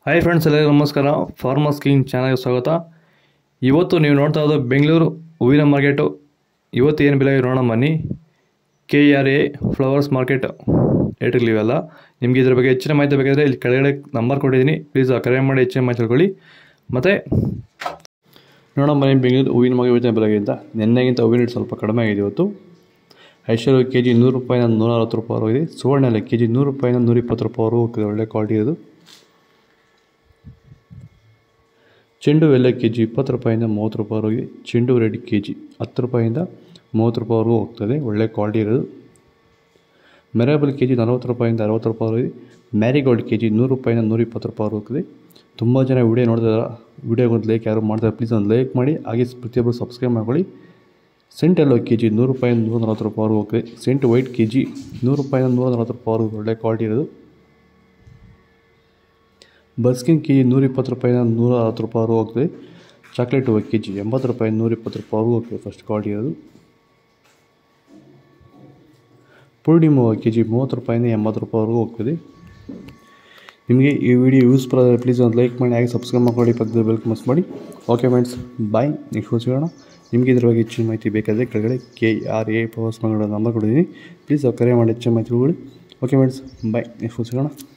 hi friends ಎಲ್ಲರಿಗೂ ನಮಸ್ಕಾರ farmers king ಚಾನಲ್ಗೆ ಸ್ವಾಗತ ಇವತ್ತು ನೀವು ನೋಡ್ತಾ ಇರೋದು ಬೆಂಗಳೂರು ಹೂವಿನ ಮಾರ್ಕೆಟು ಇವತ್ತು ಏನು ಬೆಲೆ ನೋಡೋಣ ಬನ್ನಿ K R A flowers market ಏಟುಗಳಿವೆಲ್ಲ ನಿಮಗೆ ಇದ್ರ ಬಗ್ಗೆ ಹೆಚ್ಚಿನ ಮಾಹಿತಿ ಬೇಕಾದರೆ ಇಲ್ಲಿ ಕೆಳಗಡೆ ನಂಬರ್ ಕೊಟ್ಟಿದ್ದೀನಿ ಪ್ಲೀಸ್ ಕರೆ ಮಾಡಿ ಹೆಚ್ಚಿನ ಮಾಹಿತಿ ತಿಳ್ಕೊಳ್ಳಿ ಮತ್ತು ನೋಡೋಣ ಬನ್ನಿ ಬೆಂಗಳೂರು ಹೂವಿನ ಮಾರ್ಕೆಟ್ ಇವತ್ತಿನ ಬೆಲೆಗಿಂತ ನಿನ್ನೆಗಿಂತ ಹೂವಿನ ರೇಟ್ ಸ್ವಲ್ಪ ಕಡಿಮೆ ಆಗಿದೆ ಇವತ್ತು ಐಶ್ವರ್ಯ ಕೆ ಜಿ ನೂರು ರೂಪಾಯಿನ ನೂರ ಅರವತ್ತು ರೂಪಾಯಿ ಇದೆ ಸುವರ್ಣ ಎಲ್ಲ ಕೆ ಜಿ ನೂರು ರೂಪಾಯಿನ ನೂರ ಇಪ್ಪತ್ತು ರೂಪಾಯಿವರೆಗೂ ಹೋಗ್ತದೆ ಒಳ್ಳೆ ಕ್ವಾಲಿಟಿ ಇದು ಚೆಂಡು ಎಲ್ಲ ಕೆ ಜಿ ಇಪ್ಪತ್ತು ರೂಪಾಯಿಂದ ಮೂವತ್ತು ರೂಪಾಯಿವರೆಗೆ ಚೆಂಡು ರೆಡ್ ಕೆ ಜಿ ಹತ್ತು ರೂಪಾಯಿಂದ ಮೂವತ್ತು ರೂಪಾಯಿವರೆಗೂ ಹೋಗ್ತದೆ ಒಳ್ಳೆ ಕ್ವಾಲಿಟಿ ಇರೋದು ಮೆರಾಬಲ್ ಕೆ ಜಿ ನಲವತ್ತು ರೂಪಾಯಿಂದ ಅರವತ್ತು ರೂಪಾಯಿವರೆಗೆ ಮ್ಯಾರಿಗೋಲ್ಡ್ ಕೆ ಜಿ ನೂರು ರೂಪಾಯಿಂದ ನೂರ ಇಪ್ಪತ್ತು ರೂಪಾಯಿ ಹೋಗ್ತದೆ ತುಂಬ ಜನ ವಿಡಿಯೋ ನೋಡ್ತಿದ್ದಾರೆ ವಿಡಿಯೋಗೆ ಒಂದು ಲೈಕ್ ಯಾರು ಮಾಡ್ತಾರೆ ಪ್ಲೀಸ್ ಒಂದು ಲೈಕ್ ಮಾಡಿ ಹಾಗೆ ಪ್ರತಿಯೊಬ್ಬರು ಸಬ್ಸ್ಕ್ರೈಬ್ ಮಾಡ್ಕೊಳ್ಳಿ ಸೆಂಟ್ ಎಲ್ಲೋ ಕೆ ಜಿ ನೂರು ರೂಪಾಯಿಂದ ನೂರ ನಲವತ್ತು ರೂಪಾಯಿವರೆಗೂ ಹೋಗ್ತದೆ ಸೆಂಟ್ ವೈಟ್ ಕೆ ಜಿ ನೂರು ರೂಪಾಯಿಂದ ನೂರ ನಲವತ್ತು ರೂಪಾಯಿವರೆಗೂ ಒಳ್ಳೆ ಕ್ವಾಲಿಟಿ ಇರೋದು ಬರ್ಸ್ಕಿನ್ ಕೆ ಜಿ ನೂರ ಇಪ್ಪತ್ತು ರೂಪಾಯಿನ ನೂರ ಅರವತ್ತು ರೂಪಾಯಿವರೆಗೂ ಹೋಗ್ತದೆ ಚಾಕ್ಲೇಟ್ ಒಂದು ಕೆ ಜಿ ಎಂಬತ್ತು ರೂಪಾಯಿ ನೂರ ಇಪ್ಪತ್ತು ರೂಪಾಯಿವರೆಗೂ ಹೋಗ್ತದೆ ಫಸ್ಟ್ ಕ್ವಾಲಿಟಿ ಇರೋದು ಪೂರ್ಣಿಮಾ ಕೆ ಜಿ ಮೂವತ್ತು ರೂಪಾಯಿಂದ ಎಂಬತ್ತು ರೂಪಾಯಿವರೆಗೂ ಹೋಗ್ತದೆ ನಿಮಗೆ ಈ ವಿಡಿಯೋ ಯೂಸ್ಫುಲ್ ಆದರೆ ಪ್ಲೀಸ್ ಒಂದು ಲೈಕ್ ಮಾಡಿ ಹಾಗೆ ಸಬ್ಸ್ಕ್ರೈಬ್ ಮಾಡ್ಕೊಳ್ಳಿ ಪಕ್ಕದ ಬೆಲ್ ಮಸ್ ಮಾಡಿ ಓಕೆ ಫ್ರೆಂಡ್ಸ್ ಬಾಯ್ ನೆಕ್ಸ್ಟ್ ಸಿಗೋಣ ನಿಮಗೆ ಇದ್ರ ಬಗ್ಗೆ ಹೆಚ್ಚಿನ ಮಾಹಿತಿ ಬೇಕಾದರೆ ಕೆಳಗಡೆ K R A flowers Mangaluru number ಕೊಟ್ಟಿದ್ದೀನಿ ಪ್ಲೀಸ್ ಕರೆ ಮಾಡಿ ಹೆಚ್ಚಿನ ಮಾಹಿತಿ ತಿಳ್ಕೊಳ್ಳಿ ಓಕೆ ಫ್ರೆಂಡ್ಸ್ ಬಾಯ್ ನೆಕ್ಸ್ಟ್ ಸಿಗೋಣ